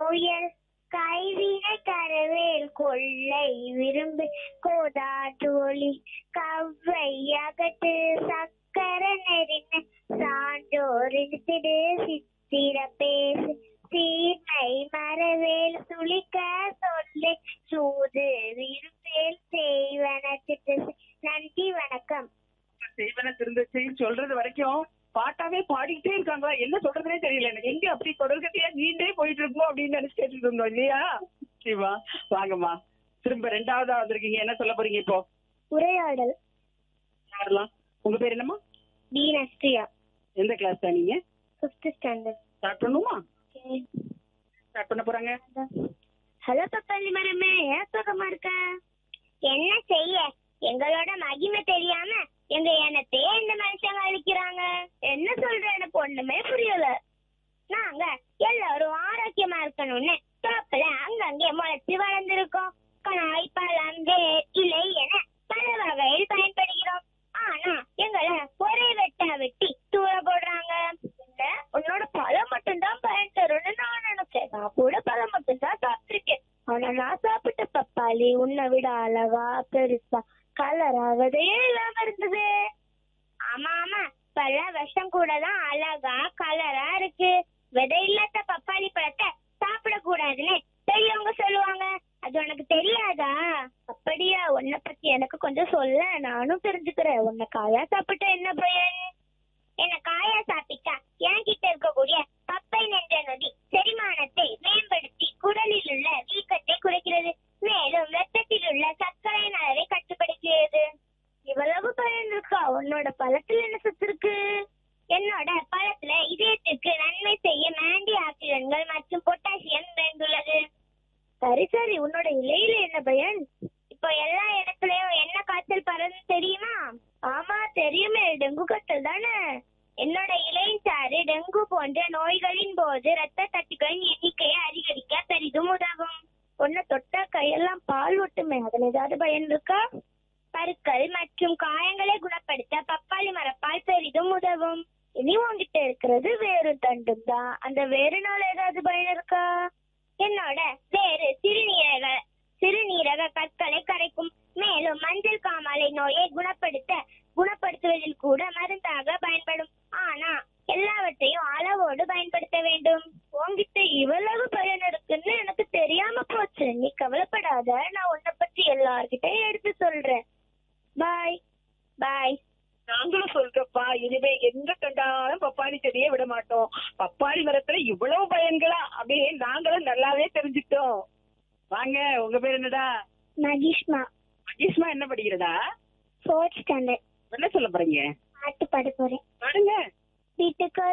முயல் கைவினை கரவேல் கொள்ளை விரும்பு கோதாட்டு ஒளி கவ்வை அகட்டு சக்கர நெறின சான்றோரின் திடு சித்திர பேசு சீர்மை மரவேல் சுளிக்க சொல்லை சூது விரும்பேல் செய்வன திட்டு நன்றி வணக்கம் செய்வன திருந்தச்சு சொல்றது வரைக்கும் பாட்டாவே பாடிக்கிட்டே இருக்காங்களா என்ன சொல்றதுனே தெரியல எனக்கு எங்க அப்படி தொடர்கதையா நீண்டே போயிட்டு இருக்கோம் அப்படின்னு நினைச்சு கேட்டுட்டு இருந்தோம் இல்லையா சிவா வாங்கம்மா திரும்ப ரெண்டாவதா வந்திருக்கீங்க என்ன சொல்ல போறீங்க இப்போ உரையாடல் யாரெல்லாம் உங்க பேர் என்னம்மா டி நஸ்ரியா எந்த கிளாஸ் தான் நீங்க ஃபிஃப்த் ஸ்டாண்டர்ட் ஸ்டார்ட் பண்ணுமா ஸ்டார்ட் பண்ண போறாங்க ஹலோ பப்பாளி மரமே ஏன் சுகமா இருக்க என்ன செய்ய எங்களோட மகிமை தெரியாம எங்க எண்ணத்தையே இந்த மனுஷங்க அழிக்கிறாங்க என்ன சொல்ற எனக்கு ஒண்ணுமே புரியல நாங்க எல்லாரும் ஆரோக்கியமா இருக்கணும்னு தோப்புல அங்கங்கே முளைச்சு வளர்ந்திருக்கோம் காய் பழம் வேர் இலை என பல வகையில் பயன்படுகிறோம் ஆனா எங்களை ஒரே வெட்டா வெட்டி தூர போடுறாங்க என்ன உன்னோட பழம் மட்டும்தான் பயன் தரும்னு நான் நினைச்சேன் நான் கூட பழம் மட்டும்தான் சாப்பிட்டிருக்கேன் ஆனா நான் சாப்பிட்ட பப்பாளி உன்னை விட அழகா பெருசா கலரா விதையே இல்லாம இருந்தது ஆமா ஆமா பல விஷம் கூட தான் அழகா கலரா இருக்கு விதை இல்லாத பப்பாளி பழத்தை சாப்பிட கூடாதுன்னு பெரியவங்க சொல்லுவாங்க அது உனக்கு தெரியாதா அப்படியா உன்னை பத்தி எனக்கு கொஞ்சம் சொல்ல நானும் தெரிஞ்சுக்கிறேன் உன்னை காயா சாப்பிட்டா என்ன பயன் என்ன காயா சாப்பிட்டா என்கிட்ட இருக்கக்கூடிய பப்பை என்ற நொடி செரிமானத்தை மேம்படுத்தி குடலில் உள்ள வீக்கத்தை குறைக்கிறது மேலும் ரத்தத்தில் உள்ள சர்க்கரையின் அளவை கட்டுப்படுத்துகிறது இவ்வளவு பயன் இருக்கா உன்னோட பழத்துல என்ன சத்து இருக்கு என்னோட பழத்துல இதயத்துக்கு நன்மை செய்யும் ஆன்டி ஆக்சிடென்ட்கள் மற்றும் பொட்டாசியம் நிறைந்துள்ளது சரி சரி உன்னோட இலையில என்ன பயன் இப்போ எல்லா இடத்துலயும் என்ன காய்ச்சல் பரவுது தெரியுமா ஆமா தெரியுமே டெங்கு காய்ச்சல் தானே என்னோட இலையின் சாறு டெங்கு போன்ற நோய்களின் போது ரத்த தட்டுகளின் எண்ணிக்கையை அதிகரிக்க பெரிதும் உதவும் உன்னை தொட்டா கையெல்லாம் பால் ஒட்டுமே அதுல ஏதாவது பயன் இருக்கா பருக்கள் மற்றும் காயங்களை குணப்படுத்த பப்பாளி மரப்பால் பெரிதும் உதவும் இனி உங்ககிட்ட இருக்கிறது வேறு தண்டும் தான் அந்த வேறுனால ஏதாவது பயன் இருக்கா என்னோட வேறு சிறுநீரக சிறுநீரக கற்களை கரைக்கும் மேலும் மஞ்சள் காமாலை நோயை குணப்படுத்த குணப்படுத்துவதில் கூட மருந்தாக பயன்படும் ஆனா எல்லாவற்றையும் அளவோடு பயன்படுத்த வேண்டும் உன்கிட்ட இவ்வளவு பயன் இருக்குன்னு எனக்கு தெரியாம போச்சு நீ கவலைப்படாத நான் உன்னை பத்தி எல்லார்கிட்டயும் எடுத்து சொல்றேன் பாய் பாய் நாங்களும் சொல்றப்பா இனிமே எங்க கண்டாலும் பப்பாளி செடியே விட மாட்டோம் பப்பாளி மரத்துல இவ்வளவு பயன்களா அப்படியே நாங்களும் நல்லாவே தெரிஞ்சுட்டோம் வாங்க உங்க பேர் என்னடா மகிஷ்மா மகேஷ்மா என்ன படிக்கிறடா ஃபோர்த் ஸ்டாண்டர்ட் என்ன சொல்ல போறீங்க பாட்டு பாட போறேன் பாருங்க வீட்டுக்கு